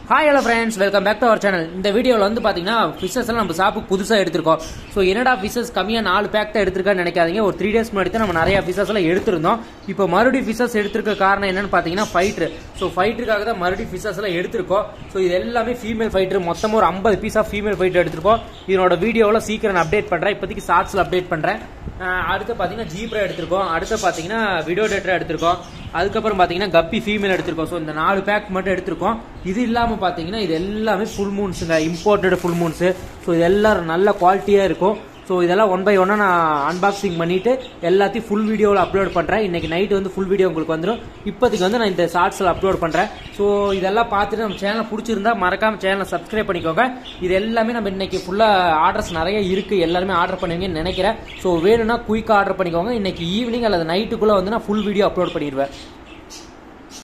hi hello friends welcome back to our channel இந்த வீடியோவில் வந்து பார்த்தீங்கன்னா ஃபிஷஸ் எல்லாம் நம்ம ஷாப்புக்கு புதுசாக எடுத்திருக்கோம் ஸோ என்னடா ஃபிஷஸ் கம்மியாக நாலு பேக் தான் எடுத்திருக்கான்னு நினைக்காதீங்க ஒரு த்ரீ டேஸ் முன்னாடி தான் நம்ம நிறைய ஃபிஷஸ் எல்லாம் எடுத்திருந்தோம் இப்போ மறுபடியும் ஃபிஷஸ் எடுத்திருக்க காரணம் என்னன்னு பார்த்தீங்கன்னா ஃபைட்ரு ஸோ ஃபைட்டருக்காக தான் மறுபடியும் ஃபிஷஸ் எல்லாம் எடுத்திருக்கோம் ஸோ இது எல்லாமே ஃபீமேல் ஃபைட்டர் மொத்தமாக ஒரு ஐம்பது பீஸ் ஆஃப் ஃபீமேல் ஃபைட்டர் எடுத்திருக்கோம் இதனோட வீடியோவில் சீக்கிரம் நான் அப்டேட் பண்ணுறேன் இப்போதைக்கு ஷார்ட்ஸில் அப்டேட் பண்ணுறேன் அடுத்து பார்த்தீங்கன்னா ஜீப்ரா எடுத்திருக்கோம் அடுத்து பார்த்தீங்கன்னா விடோ டேட்டர் எடுத்திருக்கோம் அதுக்கப்புறம் பார்த்தீங்கன்னா கப்பி ஃபீமேல் எடுத்திருக்கோம் ஸோ இந்த நாலு பேக் மட்டும் எடுத்திருக்கோம் இது இல்லாமல் பார்த்தீங்கன்னா இது எல்லாமே ஃபுல் மூன்ஸுங்க இம்போர்ட்டட் ஃபுல் மூன்ஸு ஸோ இது எல்லாம் நல்ல குவாலிட்டியாக இருக்கும் ஸோ இதெல்லாம் ஒன் பை ஒன்னாக நான் அன்பாக்சிங் பண்ணிட்டு எல்லாத்தையும் ஃபுல் வீடியோவில் அப்லோட் பண்ணுறேன் இன்னைக்கு நைட் வந்து ஃபுல் வீடியோ உங்களுக்கு வந்துடும் இப்போதைக்கு வந்து நான் இந்த ஷார்ட்ஸில் அப்லோட் பண்ணுறேன் ஸோ இதெல்லாம் பார்த்துட்டு நம்ம சேனலை பிடிச்சிருந்தா மறக்காம சேனலை சப்ஸ்கிரைப் பண்ணிக்கோங்க இது எல்லாமே நம்ம இன்னைக்கு ஃபுல்லாக ஆர்டர்ஸ் நிறைய இருக்குது எல்லாருமே ஆர்டர் பண்ணுவீங்கன்னு நினைக்கிறேன் ஸோ வேணும்னா குயிக்காக ஆர்டர் பண்ணிக்கோங்க இன்னைக்கு ஈவினிங் அல்லது நைட்டுக்குள்ளே வந்து நான் ஃபுல் வீடியோ அப்லோட் பண்ணிடுவேன்